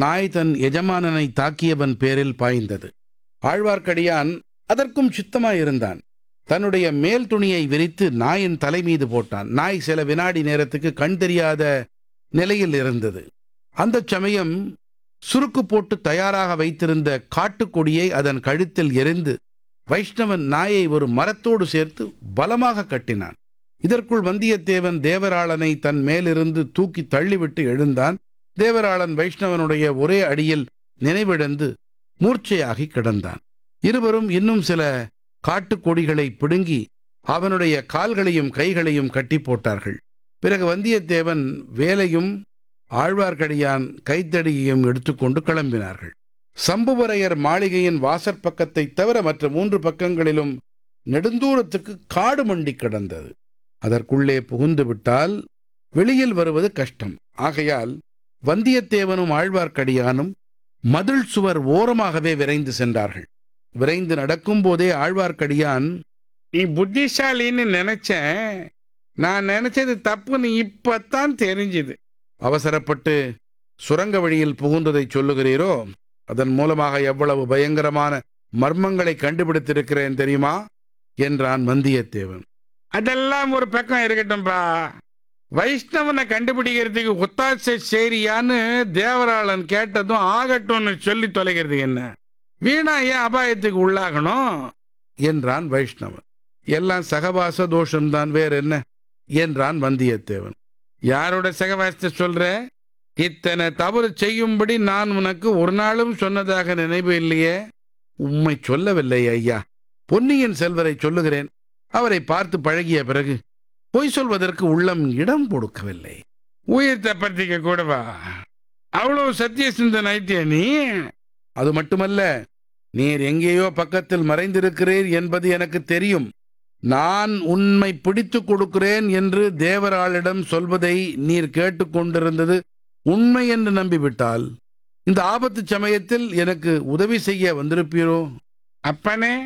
நாய் தன் எஜமானனை தாக்கியவன் பேரில் பாய்ந்தது ஆழ்வார்க்கடியான் அதற்கும் சித்தமாயிருந்தான் தன்னுடைய மேல் துணியை விரித்து நாயின் தலை மீது போட்டான் நாய் சில வினாடி நேரத்துக்கு கண் தெரியாத நிலையில் இருந்தது அந்தச் சமயம் சுருக்கு போட்டு தயாராக வைத்திருந்த காட்டுக்கொடியை அதன் கழுத்தில் எரிந்து வைஷ்ணவன் நாயை ஒரு மரத்தோடு சேர்த்து பலமாக கட்டினான் இதற்குள் வந்தியத்தேவன் தேவராளனை தன் மேலிருந்து தூக்கி தள்ளிவிட்டு எழுந்தான் தேவராளன் வைஷ்ணவனுடைய ஒரே அடியில் நினைவிழந்து மூர்ச்சையாகி கிடந்தான் இருவரும் இன்னும் சில காட்டுக்கொடிகளை பிடுங்கி அவனுடைய கால்களையும் கைகளையும் கட்டி போட்டார்கள் பிறகு வந்தியத்தேவன் வேலையும் ஆழ்வார்க்கடியான் கைத்தடியையும் எடுத்துக்கொண்டு கிளம்பினார்கள் சம்புவரையர் மாளிகையின் வாசற்பக்கத்தைத் தவிர மற்ற மூன்று பக்கங்களிலும் நெடுந்தூரத்துக்கு காடு மண்டி கிடந்தது அதற்குள்ளே புகுந்து விட்டால் வெளியில் வருவது கஷ்டம் ஆகையால் வந்தியத்தேவனும் ஆழ்வார்க்கடியானும் மதில் சுவர் ஓரமாகவே விரைந்து சென்றார்கள் விரைந்து நடக்கும்போதே ஆழ்வார்க்கடியான் நீ புத்திசாலின்னு நினைச்சேன் நான் நினைச்சது தப்புன்னு இப்பத்தான் தெரிஞ்சுது அவசரப்பட்டு சுரங்க வழியில் புகுந்ததை சொல்லுகிறீரோ அதன் மூலமாக எவ்வளவு பயங்கரமான மர்மங்களை கண்டுபிடித்திருக்கிறேன் தெரியுமா என்றான் வந்தியத்தேவன் அதெல்லாம் ஒரு பக்கம் இருக்கட்டும்பா வைஷ்ணவனை கண்டுபிடிக்கிறதுக்கு ஒத்தாசை சேரியான்னு தேவராளன் கேட்டதும் ஆகட்டும்னு சொல்லி தொலைகிறது என்ன வீணா ஏன் அபாயத்துக்கு உள்ளாகணும் என்றான் வைஷ்ணவன் எல்லாம் சகவாச தோஷம்தான் வேற என்ன என்றான் வந்தியத்தேவன் யாரோட சகவாசத்தை சொல்ற இத்தனை தவறு செய்யும்படி நான் உனக்கு ஒரு நாளும் சொன்னதாக நினைவு இல்லையே உம்மை சொல்லவில்லை ஐயா பொன்னியின் செல்வரை சொல்லுகிறேன் அவரை பார்த்து பழகிய பிறகு பொய் சொல்வதற்கு உள்ளம் இடம் கொடுக்கவில்லை உயிர் தப்பத்திக்க கூடவா அவ்வளவு சத்திய சிந்தன் ஆயிட்டியா நீ அது மட்டுமல்ல நீர் எங்கேயோ பக்கத்தில் மறைந்திருக்கிறீர் என்பது எனக்கு தெரியும் நான் உண்மை பிடித்து கொடுக்கிறேன் என்று தேவராளிடம் சொல்வதை நீர் கேட்டுக்கொண்டிருந்தது உண்மை என்று நம்பிவிட்டால் இந்த ஆபத்து சமயத்தில் எனக்கு உதவி செய்ய வந்திருப்பீரோ அப்பனே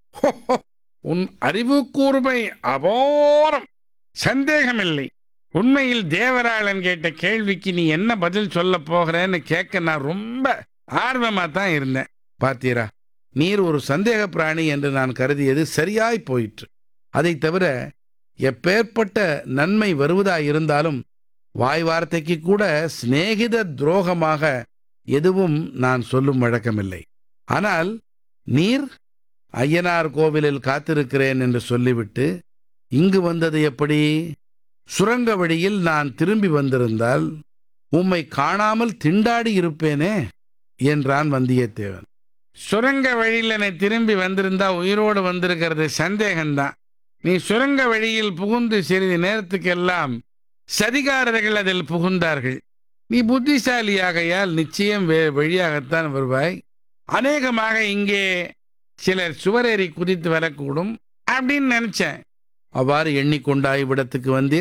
உன் அறிவு கூர்மை அபோரம் சந்தேகமில்லை உண்மையில் தேவராளன் கேட்ட கேள்விக்கு நீ என்ன பதில் சொல்ல போகிறேன்னு கேட்க நான் ரொம்ப ஆர்வமா தான் இருந்தேன் பார்த்தீரா நீர் ஒரு சந்தேக பிராணி என்று நான் கருதியது சரியாய் போயிற்று அதைத் தவிர எப்பேற்பட்ட நன்மை வருவதாயிருந்தாலும் வாய் வார்த்தைக்கு கூட சிநேகித துரோகமாக எதுவும் நான் சொல்லும் வழக்கமில்லை ஆனால் நீர் ஐயனார் கோவிலில் காத்திருக்கிறேன் என்று சொல்லிவிட்டு இங்கு வந்தது எப்படி சுரங்க வழியில் நான் திரும்பி வந்திருந்தால் உம்மை காணாமல் திண்டாடி இருப்பேனே என்றான் வந்தியத்தேவன் சுரங்க வழியில் நீ திரும்பி வந்திருந்தா உயிரோடு வந்திருக்கிறது சந்தேகம்தான் நீ சுரங்க வழியில் புகுந்து சிறிது நேரத்துக்கெல்லாம் சதிகாரர்கள் அதில் புகுந்தார்கள் நீ புத்திசாலியாகையால் நிச்சயம் வே வழியாகத்தான் வருவாய் அநேகமாக இங்கே சிலர் சுவரேறி குதித்து வரக்கூடும் அப்படின்னு நினைச்சேன் அவ்வாறு எண்ணிக்கொண்டாய் இவ்விடத்துக்கு வந்தீர்